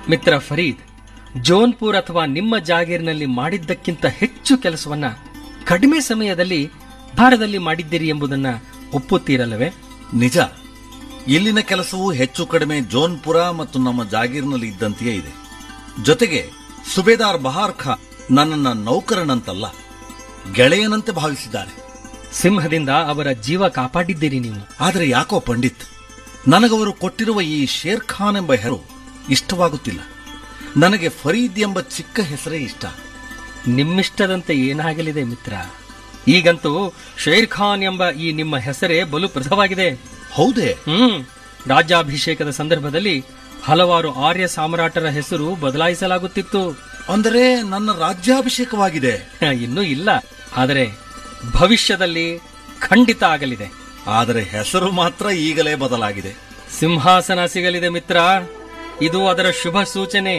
ಮಿತ್ರ ಫರೀದ್ ಜೋನ್ಪುರ್ ಅಥವಾ ನಿಮ್ಮ ಜಾಗೀರಿನಲ್ಲಿ ಮಾಡಿದ್ದಕ್ಕಿಂತ ಹೆಚ್ಚು ಕೆಲಸವನ್ನ ಕಡಿಮೆ ಸಮಯದಲ್ಲಿ ಭಾರತದಲ್ಲಿ ಮಾಡಿದ್ದೀರಿ ಎಂಬುದನ್ನ ಒಪ್ಪುತ್ತೀರಲ್ಲವೇ ನಿಜ ಇಲ್ಲಿನ ಕೆಲಸವು ಹೆಚ್ಚು ಕಡಿಮೆ ಜೋನ್ಪುರ ಮತ್ತು ನಮ್ಮ ಜಾಗೀರ್ನಲ್ಲಿ ಇದ್ದಂತೆಯೇ ಇದೆ ಜೊತೆಗೆ ಸುಬೇದಾರ್ ಬಹಾರ್ ಖಾ ನನ್ನನ್ನ ನೌಕರನಂತಲ್ಲ ಗೆಳೆಯನಂತೆ ಭಾವಿಸಿದ್ದಾರೆ ಸಿಂಹದಿಂದ ಅವರ ಜೀವ ಕಾಪಾಡಿದ್ದೀರಿ ನೀವು ಆದರೆ ಯಾಕೋ ಪಂಡಿತ್ ನನಗವರು ಕೊಟ್ಟಿರುವ ಈ ಶೇರ್ ಖಾನ್ ಎಂಬ ಹೆಸರು ಇಷ್ಟವಾಗುತ್ತಿಲ್ಲ ನನಗೆ ಫರೀದ್ ಎಂಬ ಚಿಕ್ಕ ಹೆಸರೇ ಇಷ್ಟ ನಿಮ್ಮಿಷ್ಟದಂತೆ ಏನಾಗಲಿದೆ ಮಿತ್ರ ಈಗಂತೂ ಶೇರ್ ಖಾನ್ ಎಂಬ ಈ ನಿಮ್ಮ ಹೆಸರೇ ಬಲು ಪ್ರಸಿದ್ಧವಾಗಿದೆ ಹೌದೇ ಹ್ಮ್ ರಾಜ್ಯಾಭಿಷೇಕದ ಸಂದರ್ಭದಲ್ಲಿ ಹಲವಾರು ಆರ್ಯ ಸಾಮ್ರಾಟರ ಹೆಸರು ಬದಲಾಯಿಸಲಾಗುತ್ತಿತ್ತು ಅಂದರೆ ನನ್ನ ರಾಜ್ಯಾಭಿಷೇಕವಾಗಿದೆ ಇನ್ನೂ ಇಲ್ಲ ಆದರೆ ಭವಿಷ್ಯದಲ್ಲಿ ಖಂಡಿತ ಆಗಲಿದೆ ಆದರೆ ಹೆಸರು ಮಾತ್ರ ಈಗಲೇ ಬದಲಾಗಿದೆ ಸಿಂಹಾಸನ ಸಿಗಲಿದೆ ಮಿತ್ರ ಇದು ಅದರ ಶುಭ ಸೂಚನೆ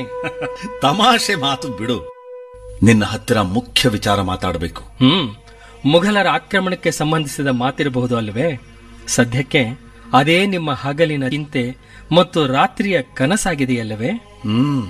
ತಮಾಷೆ ಮಾತು ಬಿಡು ನಿನ್ನ ಹತ್ತಿರ ಮುಖ್ಯ ವಿಚಾರ ಮಾತಾಡಬೇಕು ಹ್ಮ್ ಮುಘಲರ ಆಕ್ರಮಣಕ್ಕೆ ಸಂಬಂಧಿಸಿದ ಮಾತಿರಬಹುದು ಅಲ್ವೇ ಸದ್ಯಕ್ಕೆ ಅದೇ ನಿಮ್ಮ ಹಗಲಿನ ಚಿಂತೆ ಮತ್ತು ರಾತ್ರಿಯ ಕನಸಾಗಿದೆಯಲ್ಲವೇ ಹ್ಮ್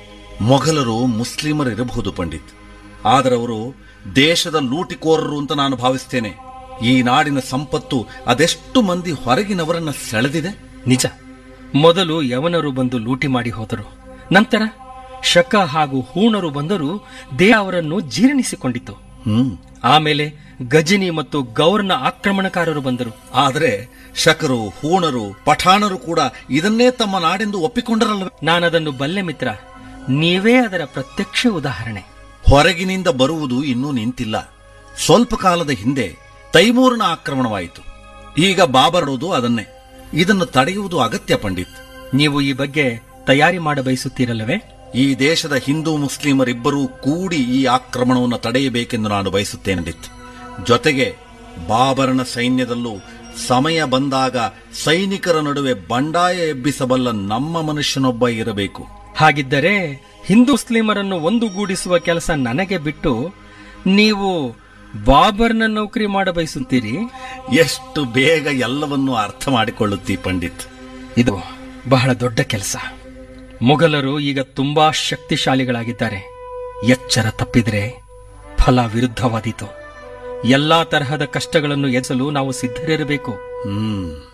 ಮೊಘಲರು ಮುಸ್ಲಿಮರಿರಬಹುದು ಪಂಡಿತ್ ಆದರೆ ಅವರು ದೇಶದ ಲೂಟಿಕೋರರು ಅಂತ ನಾನು ಭಾವಿಸ್ತೇನೆ ಈ ನಾಡಿನ ಸಂಪತ್ತು ಅದೆಷ್ಟು ಮಂದಿ ಹೊರಗಿನವರನ್ನ ಸೆಳೆದಿದೆ ನಿಜ ಮೊದಲು ಯವನರು ಬಂದು ಲೂಟಿ ಮಾಡಿ ಹೋದರು ನಂತರ ಶಕ ಹಾಗೂ ಹೂಣರು ಬಂದರು ದೇಹ ಅವರನ್ನು ಜೀರ್ಣಿಸಿಕೊಂಡಿತು ಹ್ಮ್ ಆಮೇಲೆ ಗಜನಿ ಮತ್ತು ಗೌರ್ನ ಆಕ್ರಮಣಕಾರರು ಬಂದರು ಆದರೆ ಶಕರು ಹೂಣರು ಪಠಾಣರು ಕೂಡ ಇದನ್ನೇ ತಮ್ಮ ನಾಡೆಂದು ಒಪ್ಪಿಕೊಂಡರಲ್ಲ ನಾನದನ್ನು ಬಲ್ಲೆ ಮಿತ್ರ ನೀವೇ ಅದರ ಪ್ರತ್ಯಕ್ಷ ಉದಾಹರಣೆ ಹೊರಗಿನಿಂದ ಬರುವುದು ಇನ್ನೂ ನಿಂತಿಲ್ಲ ಸ್ವಲ್ಪ ಕಾಲದ ಹಿಂದೆ ತೈಮೂರನ ಆಕ್ರಮಣವಾಯಿತು ಈಗ ಬಾಬರಡುವುದು ಅದನ್ನೇ ಇದನ್ನು ತಡೆಯುವುದು ಅಗತ್ಯ ಪಂಡಿತ್ ನೀವು ಈ ಬಗ್ಗೆ ತಯಾರಿ ಮಾಡ ಬಯಸುತ್ತೀರಲ್ಲವೇ ಈ ದೇಶದ ಹಿಂದೂ ಮುಸ್ಲಿಮರಿಬ್ಬರೂ ಕೂಡಿ ಈ ಆಕ್ರಮಣವನ್ನು ತಡೆಯಬೇಕೆಂದು ನಾನು ಬಯಸುತ್ತೇನೆ ಪಂಡಿತ್ ಜೊತೆಗೆ ಬಾಬರನ ಸೈನ್ಯದಲ್ಲೂ ಸಮಯ ಬಂದಾಗ ಸೈನಿಕರ ನಡುವೆ ಬಂಡಾಯ ಎಬ್ಬಿಸಬಲ್ಲ ನಮ್ಮ ಮನುಷ್ಯನೊಬ್ಬ ಇರಬೇಕು ಹಾಗಿದ್ದರೆ ಹಿಂದೂ ಮುಸ್ಲಿಮರನ್ನು ಒಂದುಗೂಡಿಸುವ ಕೆಲಸ ನನಗೆ ಬಿಟ್ಟು ನೀವು ಬಾಬರ್ನ ನೌಕರಿ ಮಾಡ ಬಯಸುತ್ತೀರಿ ಎಷ್ಟು ಬೇಗ ಎಲ್ಲವನ್ನೂ ಅರ್ಥ ಮಾಡಿಕೊಳ್ಳುತ್ತೀ ಪಂಡಿತ್ ಇದು ಬಹಳ ದೊಡ್ಡ ಕೆಲಸ ಮೊಘಲರು ಈಗ ತುಂಬಾ ಶಕ್ತಿಶಾಲಿಗಳಾಗಿದ್ದಾರೆ ಎಚ್ಚರ ತಪ್ಪಿದ್ರೆ ಫಲ ವಿರುದ್ಧವಾದೀತು ಎಲ್ಲಾ ತರಹದ ಕಷ್ಟಗಳನ್ನು ಎದುರಿಸಲು ನಾವು ಸಿದ್ಧರಿರಬೇಕು ಹ್ಮ್